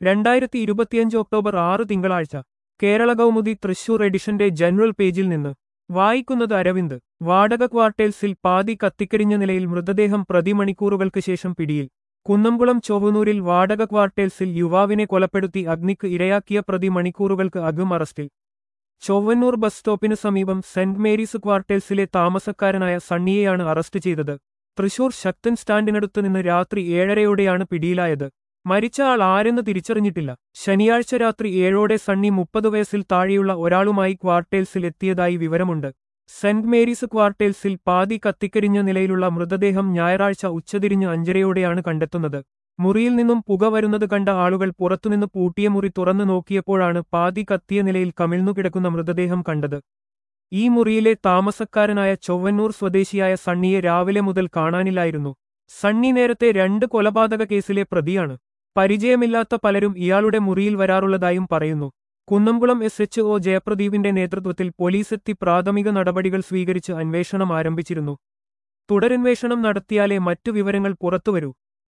രണ്ടായിരത്തി ഇരുപത്തിയഞ്ച് ഒക്ടോബർ ആറ് തിങ്കളാഴ്ച കേരള കൗമുദി തൃശൂർ എഡിഷന്റെ ജനറൽ പേജിൽ നിന്ന് വായിക്കുന്നത് അരവിന്ദ് വാടക ക്വാർട്ടേഴ്സിൽ പാതി കത്തിക്കരിഞ്ഞ നിലയിൽ മൃതദേഹം പ്രതിമണിക്കൂറുകൾക്ക് ശേഷം പിടിയിൽ കുന്നംകുളം ചൊവ്വനൂരിൽ വാടക ക്വാർട്ടേഴ്സിൽ യുവാവിനെ കൊലപ്പെടുത്തി അഗ്നിക്ക് ഇരയാക്കിയ പ്രതി മണിക്കൂറുകൾക്ക് അകം അറസ്റ്റിൽ ചൊവ്വന്നൂർ ബസ് സ്റ്റോപ്പിന് സമീപം സെന്റ് മേരീസ് ക്വാർട്ടേഴ്സിലെ താമസക്കാരനായ സണ്ണിയെയാണ് അറസ്റ്റ് ചെയ്തത് തൃശൂർ ശക്തൻ സ്റ്റാൻഡിനടുത്ത് നിന്ന് രാത്രി ഏഴരയോടെയാണ് പിടിയിലായത് മരിച്ച ആൾ ആരെന്ന് തിരിച്ചറിഞ്ഞിട്ടില്ല ശനിയാഴ്ച രാത്രി ഏഴോടെ സണ്ണി മുപ്പത് വയസ്സിൽ താഴെയുള്ള ഒരാളുമായി ക്വാർട്ടേഴ്സിൽ എത്തിയതായി വിവരമുണ്ട് സെന്റ് മേരീസ് ക്വാർട്ടേഴ്സിൽ പാതി കത്തിക്കരിഞ്ഞ നിലയിലുള്ള മൃതദേഹം ഞായറാഴ്ച ഉച്ചതിരിഞ്ഞ് അഞ്ചരയോടെയാണ് കണ്ടെത്തുന്നത് മുറിയിൽ നിന്നും പുക വരുന്നത് കണ്ട ആളുകൾ പുറത്തുനിന്ന് പൂട്ടിയ മുറി തുറന്നു നോക്കിയപ്പോഴാണ് പാതി കത്തിയ നിലയിൽ കമിഴ്ന്നു കിടക്കുന്ന മൃതദേഹം കണ്ടത് ഈ മുറിയിലെ താമസക്കാരനായ ചൊവ്വന്നൂർ സ്വദേശിയായ സണ്ണിയെ രാവിലെ മുതൽ കാണാനില്ലായിരുന്നു സണ്ണി നേരത്തെ രണ്ട് കൊലപാതക കേസിലെ പ്രതിയാണ് പരിചയമില്ലാത്ത പലരും ഇയാളുടെ മുറിയിൽ വരാറുള്ളതായും പറയുന്നു കുന്നംകുളം എസ് എച്ച് ഒ ജയപ്രദീപിന്റെ നേതൃത്വത്തിൽ പോലീസെത്തി പ്രാഥമിക നടപടികൾ സ്വീകരിച്ച് അന്വേഷണം ആരംഭിച്ചിരുന്നു തുടരന്വേഷണം നടത്തിയാലേ മറ്റു വിവരങ്ങൾ പുറത്തുവരൂ